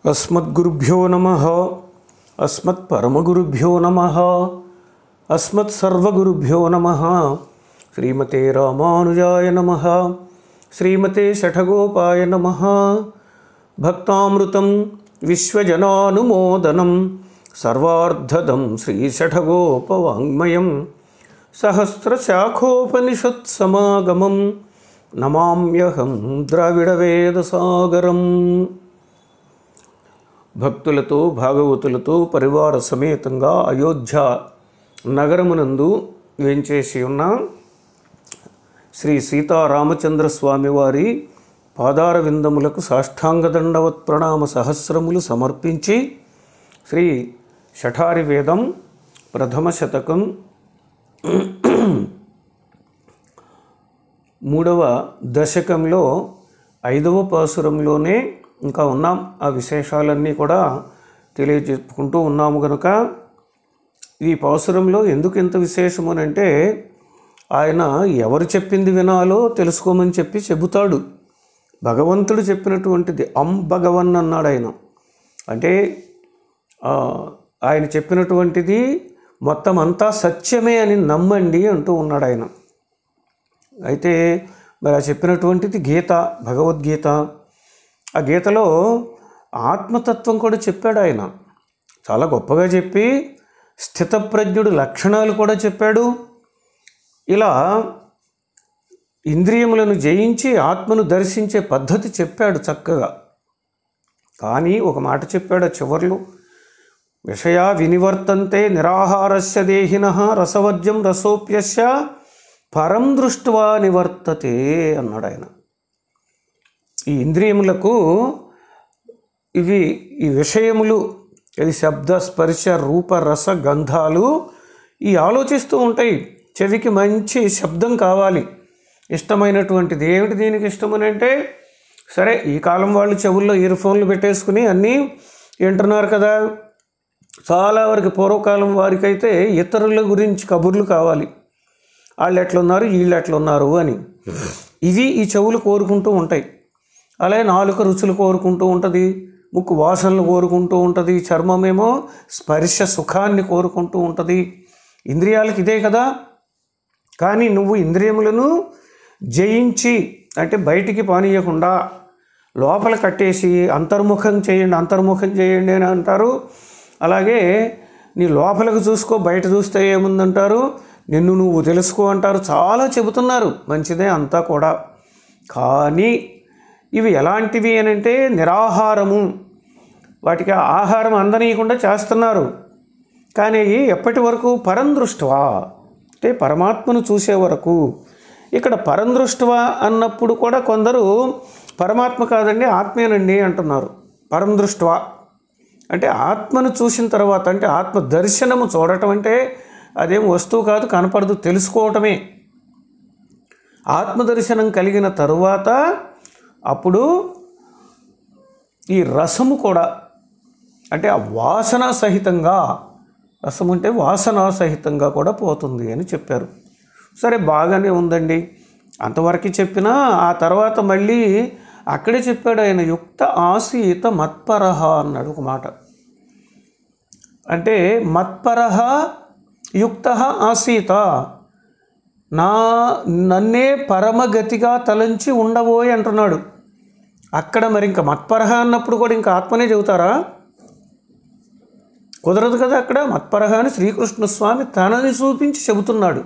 अस्मद्गुरुभ्यो नमः अस्मत्परमगुरुभ्यो नमः अस्मत्सर्वगुरुभ्यो नमः श्रीमते रामानुजाय नमः श्रीमते शठगोपाय नमः भक्तामृतं विश्वजनानुमोदनं सर्वार्धदं श्रीशठगोपवाङ्मयं सहस्रशाखोपनिषत्समागमं నమామ్యహం ద్రావిడవేదసాగరం భక్తులతో భాగవతులతో పరివార సమేతంగా అయోధ్య నగరమునందు వేంచేసి ఉన్న శ్రీ సీతారామచంద్ర స్వామి వారి పాదార విందములకు సాష్టాంగదండవత్ ప్రణామ సహస్రములు సమర్పించి శ్రీ షఠారి వేదం ప్రథమ శతకం మూడవ దశకంలో ఐదవ పాసురంలోనే ఇంకా ఉన్నాం ఆ విశేషాలన్నీ కూడా తెలియజెప్పుకుంటూ ఉన్నాము కనుక ఈ పాసురంలో ఎందుకు ఇంత విశేషమునంటే ఆయన ఎవరు చెప్పింది వినాలో తెలుసుకోమని చెప్పి చెబుతాడు భగవంతుడు చెప్పినటువంటిది అం భగవన్ అన్నాడు ఆయన అంటే ఆ, ఆయన చెప్పినటువంటిది మొత్తం అంతా సత్యమే అని నమ్మండి అంటూ ఉన్నాడు ఆయన అయితే మరి ఆ చెప్పినటువంటిది గీత భగవద్గీత ఆ గీతలో ఆత్మతత్వం కూడా చెప్పాడు ఆయన చాలా గొప్పగా చెప్పి స్థితప్రజ్ఞుడు లక్షణాలు కూడా చెప్పాడు ఇలా ఇంద్రియములను జయించి ఆత్మను దర్శించే పద్ధతి చెప్పాడు చక్కగా కానీ ఒక మాట చెప్పాడు ఆ చివర్లో విషయా వినివర్తంతే నిరాహారస్య దేహిన రసవర్జ్యం రసోప్యస్య పరం దృష్ట్వా నివర్తతే అన్నాడు ఆయన ఈ ఇంద్రియములకు ఇవి ఈ విషయములు ఇది శబ్ద స్పర్శ రూప రస గంధాలు ఈ ఆలోచిస్తూ ఉంటాయి చెవికి మంచి శబ్దం కావాలి ఇష్టమైనటువంటిది ఏమిటి దీనికి ఇష్టమని అంటే సరే ఈ కాలం వాళ్ళు చెవుల్లో ఇయర్ ఫోన్లు పెట్టేసుకుని అన్నీ వింటున్నారు కదా చాలా వరకు పూర్వకాలం వారికైతే ఇతరుల గురించి కబుర్లు కావాలి వాళ్ళు ఎట్లున్నారు వీళ్ళు ఎట్లున్నారు అని ఇవి ఈ చెవులు కోరుకుంటూ ఉంటాయి అలాగే నాలుక రుచులు కోరుకుంటూ ఉంటుంది ముక్కు వాసనలు కోరుకుంటూ ఉంటుంది చర్మమేమో స్పర్శ సుఖాన్ని కోరుకుంటూ ఉంటుంది ఇంద్రియాలకు ఇదే కదా కానీ నువ్వు ఇంద్రియములను జయించి అంటే బయటికి పానీయకుండా లోపల కట్టేసి అంతర్ముఖం చేయండి అంతర్ముఖం చేయండి అని అంటారు అలాగే నీ లోపలికి చూసుకో బయట చూస్తే ఏముందంటారు నిన్ను నువ్వు తెలుసుకో అంటారు చాలా చెబుతున్నారు మంచిదే అంతా కూడా కానీ ఇవి ఎలాంటివి అని అంటే నిరాహారము వాటికి ఆహారం అందనీయకుండా చేస్తున్నారు కానీ ఎప్పటి వరకు పరందృష్ట్వా అంటే పరమాత్మను చూసే వరకు ఇక్కడ పరందృష్ట్వా అన్నప్పుడు కూడా కొందరు పరమాత్మ కాదండి ఆత్మేనండి అంటున్నారు పరందృష్ట్వా అంటే ఆత్మను చూసిన తర్వాత అంటే ఆత్మ దర్శనము చూడటం అంటే అదేం వస్తువు కాదు కనపడదు తెలుసుకోవటమే ఆత్మదర్శనం కలిగిన తరువాత అప్పుడు ఈ రసము కూడా అంటే ఆ వాసన సహితంగా రసం అంటే వాసన సహితంగా కూడా పోతుంది అని చెప్పారు సరే బాగానే ఉందండి అంతవరకు చెప్పినా ఆ తర్వాత మళ్ళీ అక్కడే చెప్పాడు ఆయన యుక్త ఆసీత మత్పరహ అన్నాడు ఒక మాట అంటే మత్పరహ యుక్త ఆసీత నా నన్నే పరమగతిగా తలంచి ఉండబోయి అంటున్నాడు అక్కడ మరి ఇంకా మత్పరహ అన్నప్పుడు కూడా ఇంకా ఆత్మనే చెబుతారా కుదరదు కదా అక్కడ మత్పరహ అని శ్రీకృష్ణ స్వామి తనని చూపించి చెబుతున్నాడు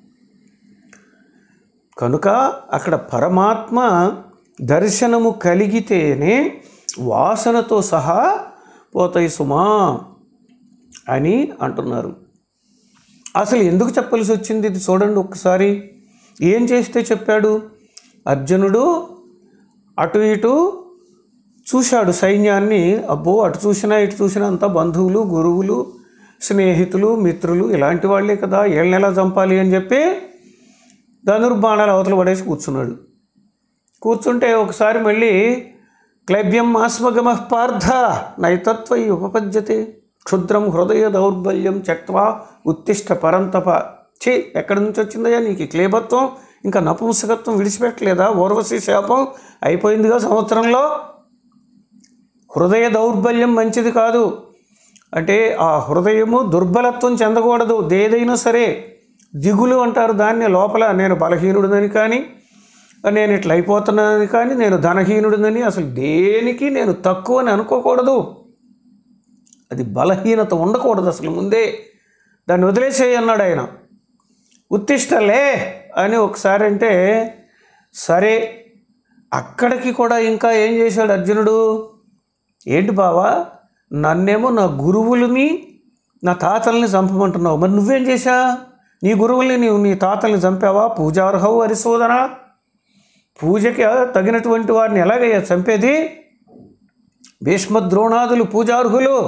కనుక అక్కడ పరమాత్మ దర్శనము కలిగితేనే వాసనతో సహా పోతాయి సుమా అని అంటున్నారు అసలు ఎందుకు చెప్పాల్సి వచ్చింది ఇది చూడండి ఒక్కసారి ఏం చేస్తే చెప్పాడు అర్జునుడు అటు ఇటు చూశాడు సైన్యాన్ని అబ్బో అటు చూసినా ఇటు చూసినా అంతా బంధువులు గురువులు స్నేహితులు మిత్రులు ఇలాంటి వాళ్ళే కదా ఏళ్ళని ఎలా చంపాలి అని చెప్పి ధనుర్బాణాలు అవతల పడేసి కూర్చున్నాడు కూర్చుంటే ఒకసారి మళ్ళీ క్లైబ్యం ఆస్మగమ పార్థ నైతత్వ ఉపపద్యతే క్షుద్రం హృదయ దౌర్బల్యం చక్వా ఉత్తిష్ట పరంతప ఛీ ఎక్కడి నుంచి వచ్చిందయ్యా నీకు ఈ క్లేబత్వం ఇంకా నపుంసకత్వం విడిచిపెట్టలేదా ఊర్వశి శాపం అయిపోయిందిగా సంవత్సరంలో హృదయ దౌర్బల్యం మంచిది కాదు అంటే ఆ హృదయము దుర్బలత్వం చెందకూడదు దేదైనా సరే దిగులు అంటారు దాన్ని లోపల నేను బలహీనుడినని కానీ నేను ఇట్లా అయిపోతున్నానని కానీ నేను ధనహీనుడినని అసలు దేనికి నేను తక్కువ అని అనుకోకూడదు అది బలహీనత ఉండకూడదు అసలు ముందే దాన్ని వదిలేసేయి అన్నాడు ఆయన ఉత్తిష్టలే అని ఒకసారి అంటే సరే అక్కడికి కూడా ఇంకా ఏం చేశాడు అర్జునుడు ఏంటి బావా నన్నేమో నా గురువులని నా తాతల్ని చంపమంటున్నావు మరి నువ్వేం చేశా నీ గురువుల్ని నీవు నీ తాతల్ని చంపావా పూజార్హవు హరిశోధన పూజకి తగినటువంటి వారిని ఎలాగయ్యా చంపేది భీష్మద్రోణాదులు పూజార్హులు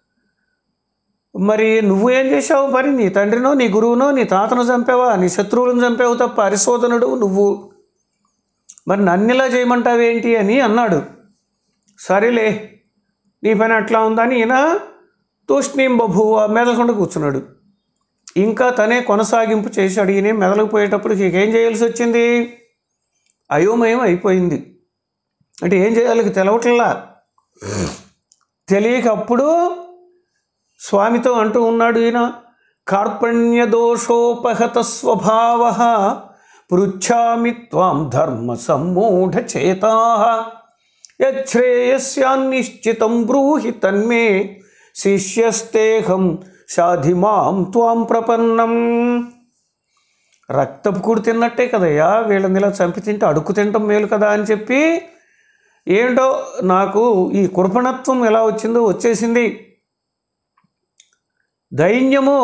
మరి నువ్వు ఏం చేశావు మరి నీ తండ్రినో నీ గురువునో నీ తాతను చంపావా నీ శత్రువులను చంపావు తప్ప హరిశోధనుడు నువ్వు మరి నన్నిలా చేయమంటావేంటి అని అన్నాడు సరేలే నీ పని అట్లా ఉందని ఈయన తూష్ణీం బభువ మెదలకుండా కూర్చున్నాడు ఇంకా తనే కొనసాగింపు చేశాడు ఈయన మెదలకపోయేటప్పుడు ఏం చేయాల్సి వచ్చింది అయోమయం అయిపోయింది అంటే ఏం చేయాలి తెలవట్లా తెలియక అప్పుడు స్వామితో అంటూ ఉన్నాడు ఈయన కార్పణ్య దోషోపహత స్వభావ పృచ్ఛామి త్వాం ధర్మ సమ్మూఢ చేతా యశ్రేయస్యాన్నిశ్చితం బ్రూహి తన్మే శిష్యస్తేహం షాధిమాం త్వాం ప్రపన్నం రక్తపు కూడు తిన్నట్టే కదయ్యా వీళ్ళని ఇలా చంపి తింటే అడుక్కు తింటాం మేలు కదా అని చెప్పి ఏంటో నాకు ఈ కృపణత్వం ఎలా వచ్చిందో వచ్చేసింది దైన్యము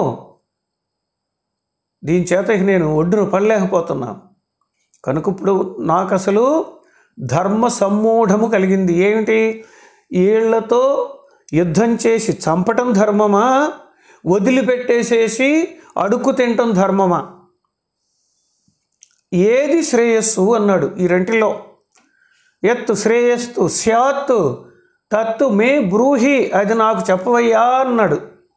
దీని చేత ఇక నేను ఒడ్డును పడలేకపోతున్నా కనుక ఇప్పుడు నాకు అసలు ధర్మ సమ్మూఢము కలిగింది ఏమిటి వీళ్ళతో యుద్ధం చేసి చంపటం ధర్మమా వదిలిపెట్టేసేసి అడుక్కు తినటం ధర్మమా ఏది శ్రేయస్సు అన్నాడు ఈ రెంటిలో ఎత్తు శ్రేయస్సు స్యాత్ తత్తు మే బ్రూహి అది నాకు చెప్పవయ్యా అన్నాడు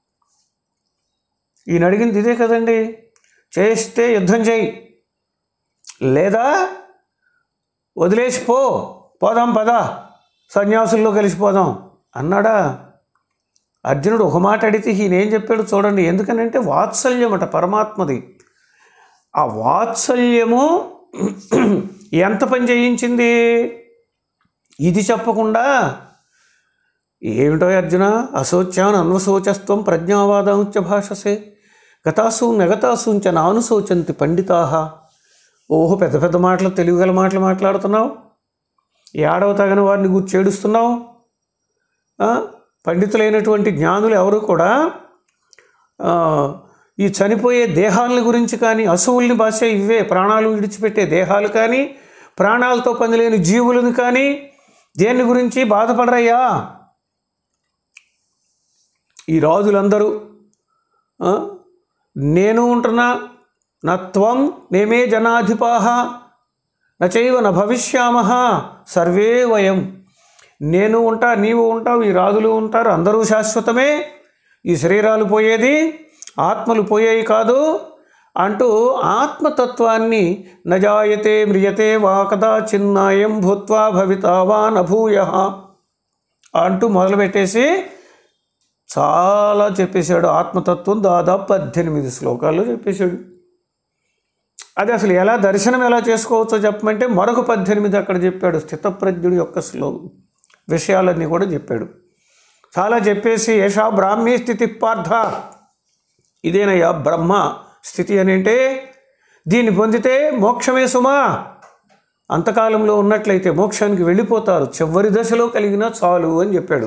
ఈయన అడిగింది ఇదే కదండి చేస్తే యుద్ధం చేయి లేదా వదిలేసిపో పోదాం పదా సన్యాసుల్లో కలిసిపోదాం అన్నాడా అర్జునుడు ఒక మాట అడిగితే ఈయన ఏం చెప్పాడు చూడండి ఎందుకనంటే వాత్సల్యం అట పరమాత్మది ఆ వాత్సల్యము ఎంత పని చేయించింది ఇది చెప్పకుండా ఏమిటో అర్జున అశోచ్యాన్ అన్వశోచస్త్వం ప్రజ్ఞావాదాంచ భాషసే గతాసు నగతాసుంచ నానుశోచంతి పండితాహ ఓహో పెద్ద పెద్ద మాటలు తెలివిగల మాటలు మాట్లాడుతున్నావు ఏడవ తగిన వారిని గుర్చి ఏడుస్తున్నావు ఆ? పండితులైనటువంటి జ్ఞానులు ఎవరు కూడా ఆ, ఈ చనిపోయే దేహాలని గురించి కానీ అసువుల్ని భాష ఇవే ప్రాణాలు విడిచిపెట్టే దేహాలు కానీ ప్రాణాలతో పని లేని జీవులను కానీ దేని గురించి బాధపడరయ్యా ఈ రాజులందరూ ఆ, నేను ఉంటున్నా నా త్వం నేమే జనాధిపాహ నచైవ న భవిష్యామ సర్వే వయం నేను ఉంటా నీవు ఉంటావు ఈ రాజులు ఉంటారు అందరూ శాశ్వతమే ఈ శరీరాలు పోయేది ఆత్మలు పోయేవి కాదు అంటూ ఆత్మతత్వాన్ని నజాయతే మ్రియతే వా కదాచిన్నాయం భూత్వా భవితా వా నభూయ అంటూ మొదలుపెట్టేసి చాలా చెప్పేశాడు ఆత్మతత్వం దాదాపు పద్దెనిమిది శ్లోకాల్లో చెప్పేశాడు అది అసలు ఎలా దర్శనం ఎలా చేసుకోవచ్చో చెప్పమంటే మరొక పద్దెనిమిది అక్కడ చెప్పాడు స్థితప్రజ్ఞుడి యొక్క శ్లో విషయాలన్నీ కూడా చెప్పాడు చాలా చెప్పేసి యశా బ్రాహ్మీ స్థితి పార్థ ఇదేనయ్యా బ్రహ్మ స్థితి అని అంటే దీన్ని పొందితే మోక్షమే సుమా అంతకాలంలో ఉన్నట్లయితే మోక్షానికి వెళ్ళిపోతారు చివరి దశలో కలిగిన చాలు అని చెప్పాడు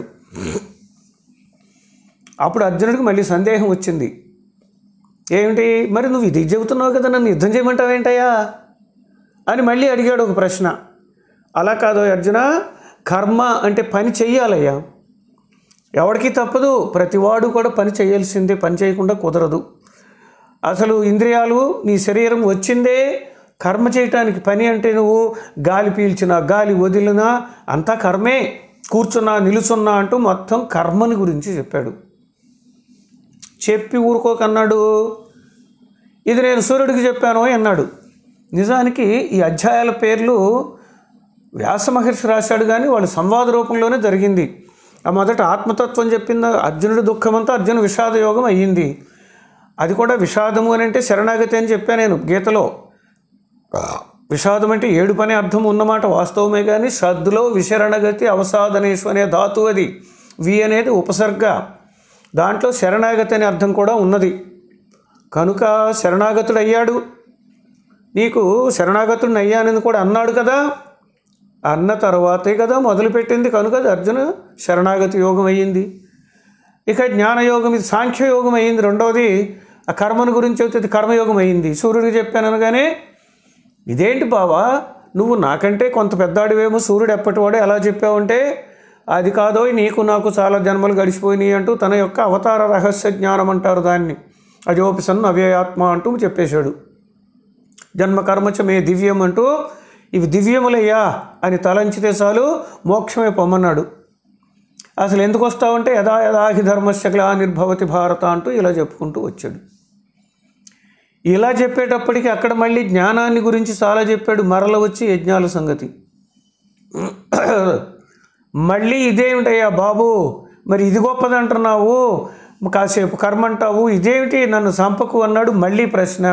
అప్పుడు అర్జునుడికి మళ్ళీ సందేహం వచ్చింది ఏమిటి మరి నువ్వు ఇది చెబుతున్నావు కదా నన్ను యుద్ధం చేయమంటావేంటయ్యా అని మళ్ళీ అడిగాడు ఒక ప్రశ్న అలా కాదు అర్జున కర్మ అంటే పని చెయ్యాలయ్యా ఎవరికి తప్పదు ప్రతివాడు కూడా పని చేయాల్సిందే పని చేయకుండా కుదరదు అసలు ఇంద్రియాలు నీ శరీరం వచ్చిందే కర్మ చేయటానికి పని అంటే నువ్వు గాలి పీల్చినా గాలి వదిలినా అంతా కర్మే కూర్చున్నా నిలుచున్నా అంటూ మొత్తం కర్మని గురించి చెప్పాడు చెప్పి ఊరుకోకన్నాడు ఇది నేను సూర్యుడికి చెప్పాను అన్నాడు నిజానికి ఈ అధ్యాయాల పేర్లు వ్యాస మహర్షి రాశాడు కానీ వాళ్ళు సంవాద రూపంలోనే జరిగింది ఆ మొదట ఆత్మతత్వం చెప్పింది అర్జునుడి దుఃఖమంతా అర్జున విషాద యోగం అయ్యింది అది కూడా విషాదము అని అంటే శరణాగతి అని చెప్పాను నేను గీతలో విషాదం అంటే ఏడు పని అర్థం ఉన్నమాట వాస్తవమే కానీ శ్రద్ధలో విశరణగతి అవసాదనేషు అనే ధాతు అది వి అనేది ఉపసర్గ దాంట్లో శరణాగతి అనే అర్థం కూడా ఉన్నది కనుక శరణాగతుడు అయ్యాడు నీకు శరణాగతుడిని అయ్యానని కూడా అన్నాడు కదా అన్న తర్వాతే కదా మొదలుపెట్టింది కనుక అది అర్జున శరణాగతి యోగం అయ్యింది ఇక జ్ఞానయోగం ఇది సాంఖ్యయోగం అయ్యింది రెండవది ఆ కర్మను గురించి అయితే కర్మయోగం అయ్యింది సూర్యుడికి చెప్పాను అనగానే ఇదేంటి బావా నువ్వు నాకంటే కొంత పెద్దాడివేమో సూర్యుడు ఎప్పటివాడే ఎలా చెప్పావంటే అది కాదోయ్ నీకు నాకు చాలా జన్మలు గడిచిపోయినాయి అంటూ తన యొక్క అవతార రహస్య జ్ఞానం అంటారు దాన్ని అజోపిసన్ అవ్యయాత్మ అంటూ చెప్పేశాడు జన్మ కర్మచ మే దివ్యం అంటూ ఇవి దివ్యములయ్యా అని తలంచితే చాలు మోక్షమే పొమ్మన్నాడు అసలు ఎందుకు వస్తావంటే యథా యథాహి ధర్మస్య గ్లానిర్భవతి భారత అంటూ ఇలా చెప్పుకుంటూ వచ్చాడు ఇలా చెప్పేటప్పటికి అక్కడ మళ్ళీ జ్ఞానాన్ని గురించి చాలా చెప్పాడు మరల వచ్చి యజ్ఞాల సంగతి మళ్ళీ ఇదేమిటయ్యా బాబు మరి ఇది గొప్పది అంటున్నావు కాసేపు కర్మ అంటావు ఇదేమిటి నన్ను సంపకు అన్నాడు మళ్ళీ ప్రశ్న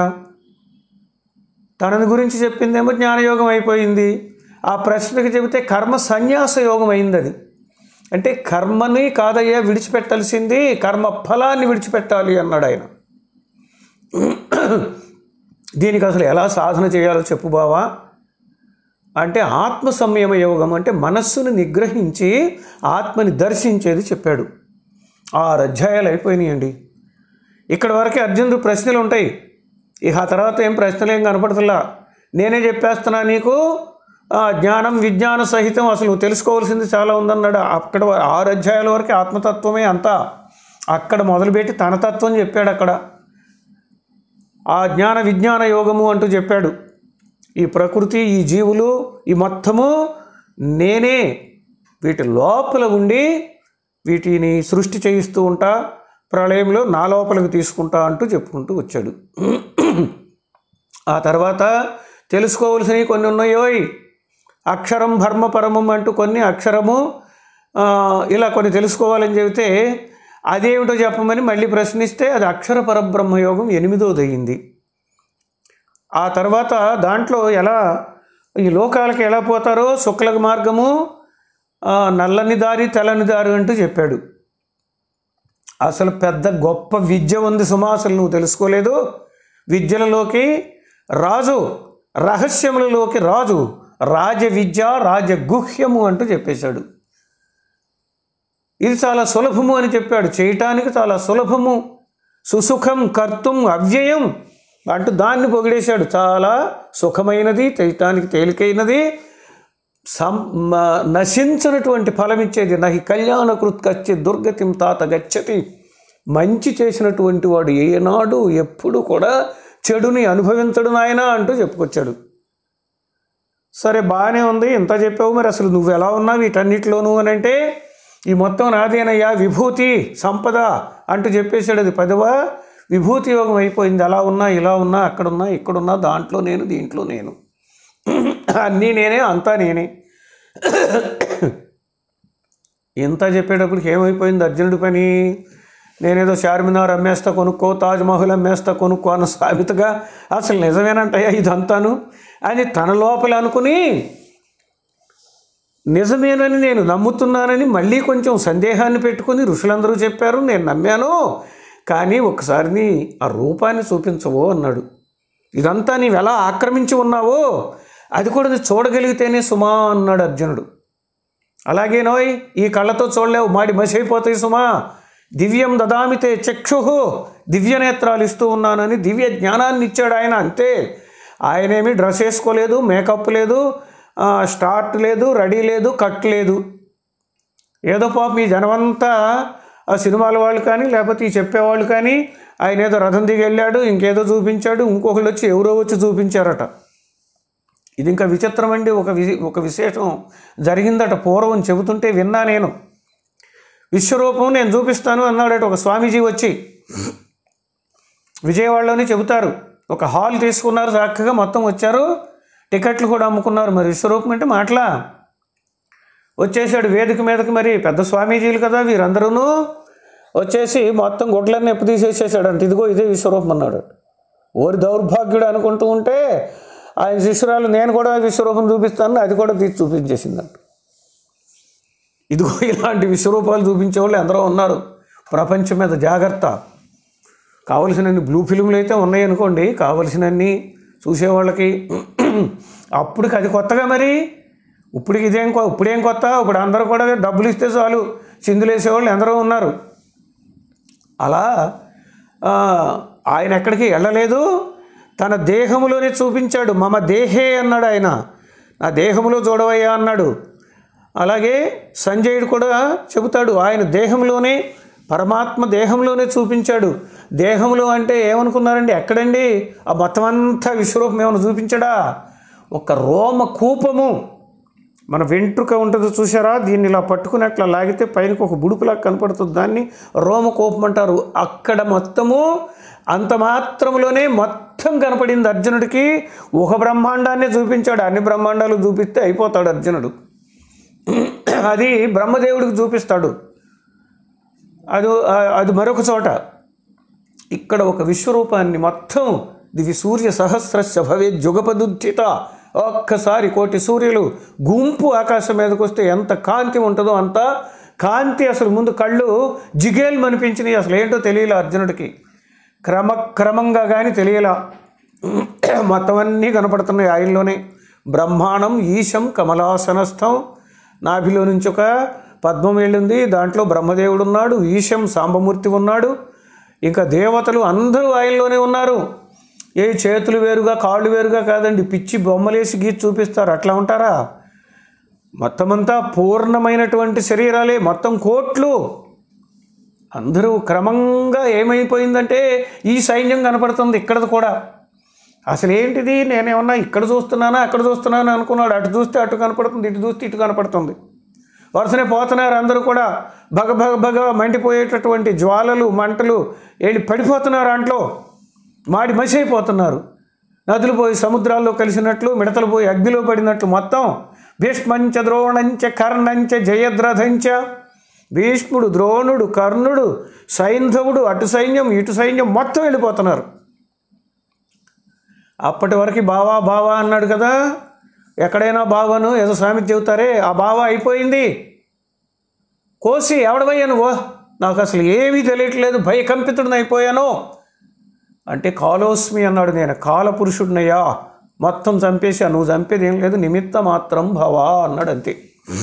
తనని గురించి చెప్పిందేమో జ్ఞానయోగం అయిపోయింది ఆ ప్రశ్నకి చెబితే కర్మ సన్యాస యోగం అయింది అది అంటే కర్మని కాదయ్యా విడిచిపెట్టాల్సింది కర్మ ఫలాన్ని విడిచిపెట్టాలి అన్నాడు ఆయన దీనికి అసలు ఎలా సాధన చేయాలో చెప్పు బావా అంటే ఆత్మ సంయమ యోగం అంటే మనస్సును నిగ్రహించి ఆత్మని దర్శించేది చెప్పాడు ఆరు అధ్యాయాలు అయిపోయినాయండి ఇక్కడ వరకే అర్జునుడు ప్రశ్నలు ఉంటాయి ఇక ఆ తర్వాత ఏం ప్రశ్నలు ఏం కనపడుతులా నేనే చెప్పేస్తున్నా నీకు ఆ, జ్ఞానం విజ్ఞాన సహితం అసలు నువ్వు తెలుసుకోవాల్సింది చాలా ఉందన్నాడు అక్కడ ఆరు అధ్యాయాల వరకు ఆత్మతత్వమే అంతా అక్కడ మొదలుపెట్టి తన తత్వం చెప్పాడు అక్కడ ఆ జ్ఞాన విజ్ఞాన యోగము అంటూ చెప్పాడు ఈ ప్రకృతి ఈ జీవులు ఈ మొత్తము నేనే వీటి లోపల ఉండి వీటిని సృష్టి చేయిస్తూ ఉంటా ప్రళయంలో నా లోపలికి తీసుకుంటా అంటూ చెప్పుకుంటూ వచ్చాడు ఆ తర్వాత తెలుసుకోవలసినవి కొన్ని ఉన్నాయోయ్ అక్షరం భర్మ పరమం అంటూ కొన్ని అక్షరము ఆ, ఇలా కొన్ని తెలుసుకోవాలని చెబితే అదేమిటో చెప్పమని మళ్ళీ ప్రశ్నిస్తే అది అక్షర పరబ్రహ్మయోగం ఎనిమిదోది అయింది ఆ తర్వాత దాంట్లో ఎలా ఈ లోకాలకి ఎలా పోతారో శుక్ల మార్గము ఆ, నల్లని దారి తెల్లని దారి అంటూ చెప్పాడు అసలు పెద్ద గొప్ప విద్య ఉంది సుమా అసలు నువ్వు తెలుసుకోలేదు విద్యలలోకి రాజు రహస్యములలోకి రాజు రాజ విద్య రాజగుహ్యము అంటూ చెప్పేశాడు ఇది చాలా సులభము అని చెప్పాడు చేయటానికి చాలా సులభము సుసుఖం కర్తం అవ్యయం అంటూ దాన్ని పొగిడేశాడు చాలా సుఖమైనది చేయటానికి తేలికైనది సం మ- నశించినటువంటి ఫలం ఇచ్చేది నహి కళ్యాణకృత్ కచ్చి దుర్గతిం తాత గచ్చతి మంచి చేసినటువంటి వాడు ఏనాడు ఎప్పుడు కూడా చెడుని అనుభవించడు నాయన అంటూ చెప్పుకొచ్చాడు సరే బాగానే ఉంది ఇంత చెప్పావు మరి అసలు నువ్వు ఎలా ఉన్నావు వీటన్నిటిలోనూ అని అంటే ఈ మొత్తం నాదేనయ్యా విభూతి సంపద అంటూ చెప్పేశాడు అది పదవ విభూతి యోగం అయిపోయింది అలా ఉన్నా ఇలా ఉన్నా అక్కడున్నా ఇక్కడున్నా దాంట్లో నేను దీంట్లో నేను అన్నీ నేనే అంతా నేనే ఇంత చెప్పేటప్పటికి ఏమైపోయింది అర్జునుడి పని నేనేదో చార్మినార్ అమ్మేస్తా కొనుక్కో తాజ్మహల్ అమ్మేస్తా కొనుక్కో అన్న సామెతగా అసలు నిజమేనంటయ్యా ఇదంతాను అని తన లోపల అనుకుని నిజమేనని నేను నమ్ముతున్నానని మళ్ళీ కొంచెం సందేహాన్ని పెట్టుకుని ఋషులందరూ చెప్పారు నేను నమ్మాను కానీ ఒకసారి నీ ఆ రూపాన్ని చూపించవో అన్నాడు ఇదంతా నీవు ఎలా ఆక్రమించి ఉన్నావో అది కూడా నువ్వు చూడగలిగితేనే సుమా అన్నాడు అర్జునుడు అలాగే నోయ్ ఈ కళ్ళతో చూడలేవు మాడి మసైపోతాయి సుమా దివ్యం దదామితే చక్షు దివ్య నేత్రాలు ఇస్తూ ఉన్నానని దివ్య జ్ఞానాన్ని ఇచ్చాడు ఆయన అంతే ఆయనేమి డ్రెస్ వేసుకోలేదు మేకప్ లేదు ఆ, స్టార్ట్ లేదు రెడీ లేదు కట్ లేదు ఏదో పాపం ఈ జనమంతా ఆ సినిమాల వాళ్ళు కానీ లేకపోతే ఈ చెప్పేవాళ్ళు కానీ ఆయన ఏదో రథం దిగి వెళ్ళాడు ఇంకేదో చూపించాడు ఇంకొకళ్ళు వచ్చి ఎవరో వచ్చి చూపించారట ఇది ఇంకా విచిత్రం అండి ఒక వి ఒక విశేషం జరిగిందట పూర్వం చెబుతుంటే విన్నా నేను విశ్వరూపం నేను చూపిస్తాను అన్నాడట ఒక స్వామీజీ వచ్చి విజయవాడలోనే చెబుతారు ఒక హాల్ తీసుకున్నారు చక్కగా మొత్తం వచ్చారు టికెట్లు కూడా అమ్ముకున్నారు మరి విశ్వరూపం అంటే మాటలా వచ్చేసాడు వేదిక మీదకి మరి పెద్ద స్వామీజీలు కదా వీరందరూ వచ్చేసి మొత్తం గుడ్లన్నీ ఎప్పు తీసేసేసాడంట ఇదిగో ఇదే విశ్వరూపం అన్నాడు ఓరి దౌర్భాగ్యుడు అనుకుంటూ ఉంటే ఆయన శిష్యురాలు నేను కూడా విశ్వరూపం చూపిస్తాను అది కూడా తీసి చూపించేసిందంట ఇదిగో ఇలాంటి విశ్వరూపాలు చూపించే వాళ్ళు ఎందరో ఉన్నారు ప్రపంచం మీద జాగ్రత్త కావలసినన్ని బ్లూ ఫిల్మ్లు అయితే ఉన్నాయి అనుకోండి కావలసినన్ని చూసేవాళ్ళకి అప్పటికి అది కొత్తగా మరి ఇప్పటికి ఇదేం కొ- ఇప్పుడేం కొత్త ఇప్పుడు అందరూ కూడా డబ్బులు ఇస్తే చాలు చిందులేసేవాళ్ళు ఎందరో ఉన్నారు అలా ఆ, ఆయన ఎక్కడికి వెళ్ళలేదు తన దేహములోనే చూపించాడు మమ దేహే అన్నాడు ఆయన నా దేహములో చూడవయ్యా అన్నాడు అలాగే సంజయుడు కూడా చెబుతాడు ఆయన దేహంలోనే పరమాత్మ దేహంలోనే చూపించాడు దేహంలో అంటే ఏమనుకున్నారండి ఎక్కడండి ఆ మొత్తం అంతా విశ్వరూపం ఏమైనా చూపించాడా ఒక రోమ కూపము మన వెంట్రుక ఉంటుంది చూసారా దీన్ని ఇలా పట్టుకుని అట్లా లాగితే పైనకి ఒక బుడుపులా కనపడుతుంది దాన్ని రోమకోపం అంటారు అక్కడ మొత్తము అంత మాత్రంలోనే మొత్తం కనపడింది అర్జునుడికి ఒక బ్రహ్మాండాన్ని చూపించాడు అన్ని బ్రహ్మాండాలు చూపిస్తే అయిపోతాడు అర్జునుడు అది బ్రహ్మదేవుడికి చూపిస్తాడు అది అది మరొక చోట ఇక్కడ ఒక విశ్వరూపాన్ని మొత్తం దివి సూర్య సహస్రస్య భవే జుగపదుద్ధిత ఒక్కసారి కోటి సూర్యులు గుంపు ఆకాశం మీదకి వస్తే ఎంత కాంతి ఉంటుందో అంత కాంతి అసలు ముందు కళ్ళు జిగేలు అనిపించినాయి అసలు ఏంటో తెలియలే అర్జునుడికి క్రమక్రమంగా కానీ తెలియలా మొత్తం అన్నీ కనపడుతున్నాయి ఆయనలోనే బ్రహ్మాండం ఈశం కమలాసనస్థం నాభిలో నుంచి ఒక పద్మం వెళ్ళింది దాంట్లో బ్రహ్మదేవుడు ఉన్నాడు ఈశం సాంబమూర్తి ఉన్నాడు ఇంకా దేవతలు అందరూ ఆయనలోనే ఉన్నారు ఏ చేతులు వేరుగా కాళ్ళు వేరుగా కాదండి పిచ్చి బొమ్మలేసి గీసి చూపిస్తారు అట్లా ఉంటారా మొత్తం అంతా పూర్ణమైనటువంటి శరీరాలే మొత్తం కోట్లు అందరూ క్రమంగా ఏమైపోయిందంటే ఈ సైన్యం కనపడుతుంది ఇక్కడది కూడా అసలు ఏంటిది నేనేమన్నా ఇక్కడ చూస్తున్నానా అక్కడ చూస్తున్నానా అనుకున్నాడు అటు చూస్తే అటు కనపడుతుంది ఇటు చూస్తే ఇటు కనపడుతుంది వరుసనే పోతున్నారు అందరూ కూడా భగ భగ భగ మండిపోయేటటువంటి జ్వాలలు మంటలు వెళ్ళి పడిపోతున్నారు అంట్లో మాడి మసి అయిపోతున్నారు నదులు పోయి సముద్రాల్లో కలిసినట్లు మిడతలు పోయి అగ్నిలో పడినట్లు మొత్తం భీష్మంచ ద్రోణంచ కర్ణంచ జయద్రథంచ భీష్ముడు ద్రోణుడు కర్ణుడు సైంధవుడు అటు సైన్యం ఇటు సైన్యం మొత్తం వెళ్ళిపోతున్నారు అప్పటి వరకు బావా బావా అన్నాడు కదా ఎక్కడైనా బావను ఏదో సామెత చెబుతారే ఆ బావా అయిపోయింది కోసి ఎవడవయ్యా నువ్వు నాకు అసలు ఏమీ తెలియట్లేదు భయకంపితుడిని అయిపోయాను అంటే కాలోస్మి అన్నాడు నేను కాలపురుషుడినయ్యా మొత్తం చంపేసా నువ్వు చంపేది ఏం లేదు నిమిత్త మాత్రం భవా అన్నాడు అంతే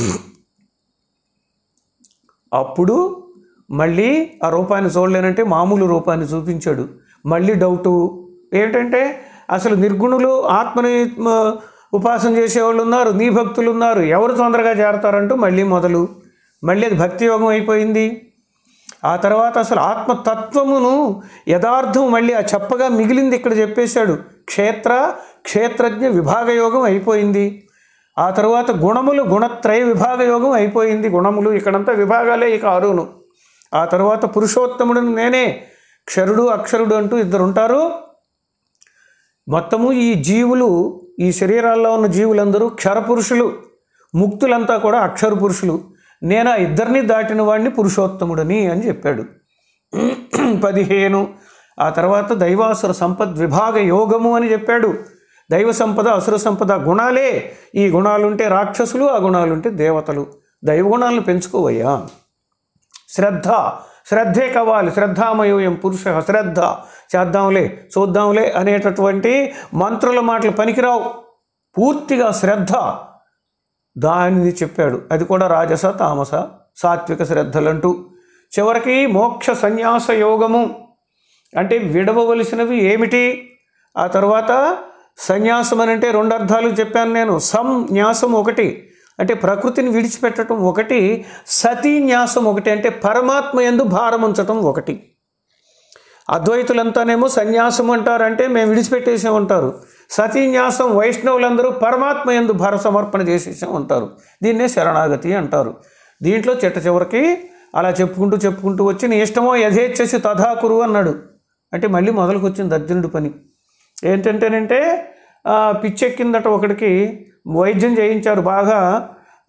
అప్పుడు మళ్ళీ ఆ రూపాన్ని చూడలేనంటే మామూలు రూపాన్ని చూపించాడు మళ్ళీ డౌటు ఏంటంటే అసలు నిర్గుణులు ఆత్మని మ, ఉపాసన చేసేవాళ్ళు ఉన్నారు నీ భక్తులు ఉన్నారు ఎవరు తొందరగా చేరతారంటూ మళ్ళీ మొదలు మళ్ళీ అది భక్తి యోగం అయిపోయింది ఆ తర్వాత అసలు ఆత్మతత్వమును యథార్థం మళ్ళీ ఆ చెప్పగా మిగిలింది ఇక్కడ చెప్పేశాడు క్షేత్ర క్షేత్రజ్ఞ విభాగ యోగం అయిపోయింది ఆ తర్వాత గుణములు గుణత్రయ విభాగ యోగం అయిపోయింది గుణములు ఇక్కడంతా విభాగాలే ఇక అరువును ఆ తర్వాత పురుషోత్తముడు నేనే క్షరుడు అక్షరుడు అంటూ ఇద్దరు ఉంటారు మొత్తము ఈ జీవులు ఈ శరీరాల్లో ఉన్న జీవులందరూ క్షరపురుషులు ముక్తులంతా కూడా అక్షర పురుషులు నేను ఆ ఇద్దరిని దాటిన వాడిని పురుషోత్తముడని అని చెప్పాడు పదిహేను ఆ తర్వాత దైవాసుర సంపద్ విభాగ యోగము అని చెప్పాడు దైవ సంపద అసుర సంపద గుణాలే ఈ గుణాలుంటే రాక్షసులు ఆ గుణాలుంటే దేవతలు దైవ గుణాలను పెంచుకోవయ్యా శ్రద్ధ శ్రద్ధే కావాలి శ్రద్ధామయోయం పురుష శ్రద్ధ చేద్దాంలే చూద్దాంలే అనేటటువంటి మంత్రుల మాటలు పనికిరావు పూర్తిగా శ్రద్ధ దానిని చెప్పాడు అది కూడా రాజస తామస సాత్విక శ్రద్ధలంటూ చివరికి మోక్ష సన్యాస యోగము అంటే విడవవలసినవి ఏమిటి ఆ తర్వాత సన్యాసం అని అంటే రెండు అర్థాలు చెప్పాను నేను సంన్యాసం ఒకటి అంటే ప్రకృతిని విడిచిపెట్టడం ఒకటి సతీ న్యాసం ఒకటి అంటే పరమాత్మ ఎందు భారం ఉంచటం ఒకటి అద్వైతులంతానేమో సన్యాసం అంటారంటే మేము విడిచిపెట్టేసాం ఉంటారు సతీన్యాసం వైష్ణవులందరూ పరమాత్మ ఎందు భార సమర్పణ చేసేసాం ఉంటారు దీన్నే శరణాగతి అంటారు దీంట్లో చిట్ట చివరికి అలా చెప్పుకుంటూ చెప్పుకుంటూ వచ్చి నీ ఇష్టమో యథేచ్ఛసి తథాకురు అన్నాడు అంటే మళ్ళీ మొదలుకు వచ్చింది అర్జునుడి పని ఏంటంటేనంటే ఆ, పిచ్చెక్కిందట ఒకడికి వైద్యం చేయించారు బాగా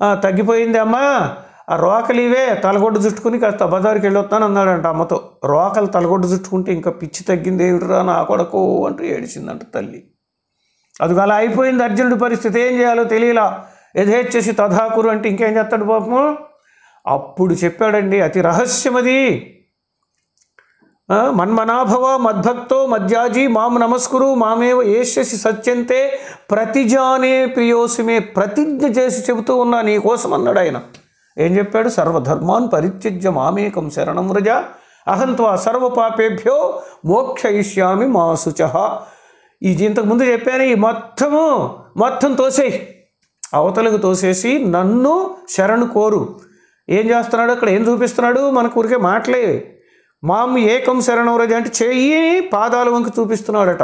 "ఆ, తగ్గిపోయింది అమ్మా ఆ రోకలు ఇవే తలగొడ్డు చుట్టుకుని కాస్త బజారుకి వెళ్ళొస్తాను అన్నాడంట అమ్మతో రోకలు తలగొడ్డు చుట్టుకుంటే ఇంకా పిచ్చి తగ్గింది ఏమిటిరా నా కొడకు అంటూ ఏడిచిందంట తల్లి అది అలా అయిపోయింది అర్జునుడి పరిస్థితి ఏం చేయాలో తెలియలా యథేచ్ఛసి తథాకురు అంటే ఇంకేం చేస్తాడు పాపము అప్పుడు చెప్పాడండి అతి రహస్యమది ఆ, మన్మనాభవ మద్భక్తో మధ్యాజీ మాం నమస్కురు మామేవ ఏష్యసి సత్యంతే ప్రతిజానే ప్రియోసిమే ప్రతిజ్ఞ చేసి చెబుతూ ఉన్నా నీ కోసం అన్నాడు ఆయన ఏం చెప్పాడు సర్వధర్మాన్ పరిత్యజ్య మామేకం శరణం వ్రజ అహంత్వా సర్వపాపేభ్యో మోక్షయిష్యామి మా శుచ ఈ ఇంతకు ముందు చెప్పాను ఈ మొత్తము మొత్తం తోసేయి అవతలకు తోసేసి నన్ను శరణు కోరు ఏం చేస్తున్నాడు అక్కడ ఏం చూపిస్తున్నాడు మనకు ఊరికే మాటలే మాము ఏకం శరణవరజ అంటే చెయ్యి పాదాల వంక చూపిస్తున్నాడట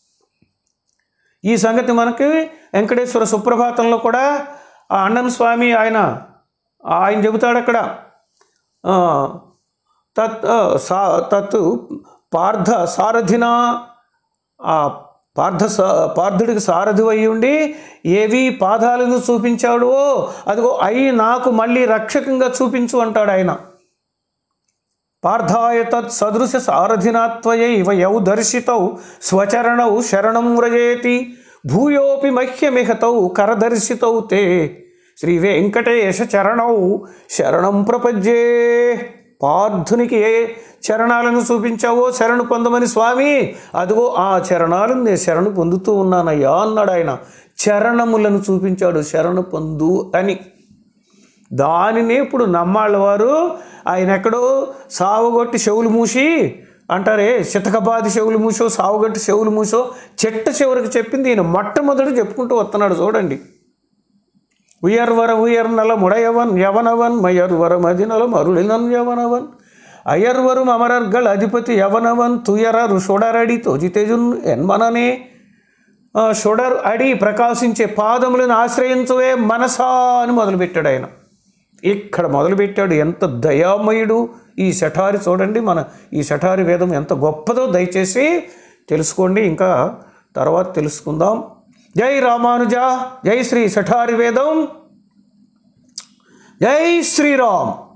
ఈ సంగతి మనకి వెంకటేశ్వర సుప్రభాతంలో కూడా ఆ అన్నం స్వామి ఆయన ఆయన చెబుతాడు అక్కడ ఆ, తత్ ఆ, సా తత్ పార్థ సారథిన ఆ పార్థ సా పార్థుడికి సారథి అయి ఉండి ఏవి పాదాలను చూపించాడో అదిగో అయి నాకు మళ్ళీ రక్షకంగా చూపించు అంటాడు ఆయన పార్థాయ తత్ సదృశ సారథినాత్వయైవ యౌ దర్శితౌ స్వచరణౌ శరణం వ్రజేతి భూయోపి మహ్యమిహతౌ కరదర్శితౌ తే శ్రీ వెంకటేశ చరణౌ శరణం ప్రపజ్యే పార్థునికి ఏ చరణాలను చూపించావో శరణు పొందమని స్వామి అదిగో ఆ చరణాలను నేను శరణు పొందుతూ ఉన్నానయ్యా అన్నాడు ఆయన చరణములను చూపించాడు శరణు పొందు అని దానిని ఇప్పుడు నమ్మాళ్ళ వారు ఆయన ఎక్కడో సావుగొట్టి చెవులు మూసి అంటారే చితకబాది చెవులు మూసో సావుగొట్టి చెవులు మూసో చెట్ట చివరికి చెప్పింది ఈయన మొట్టమొదటి చెప్పుకుంటూ వస్తున్నాడు చూడండి ఉయర్వర ఉయర్నల ముడయవన్ యవనవన్ మయర్వర మదినల మరుళినన్ యవనవన్ అయర్వరు అమరర్గల్ అధిపతి యవనవన్ తుయరరు సుడరడి తోజితేజున్ ఎన్మననే ఆ, షొడర్ అడి ప్రకాశించే పాదములను ఆశ్రయించవే మనసా అని మొదలుపెట్టాడు ఆయన ఇక్కడ మొదలుపెట్టాడు ఎంత దయామయుడు ఈ శఠారి చూడండి మన ఈ శఠారి వేదం ఎంత గొప్పదో దయచేసి తెలుసుకోండి ఇంకా తర్వాత తెలుసుకుందాం జై రామానుజ జై శ్రీ శఠారి వేదం జై శ్రీరామ్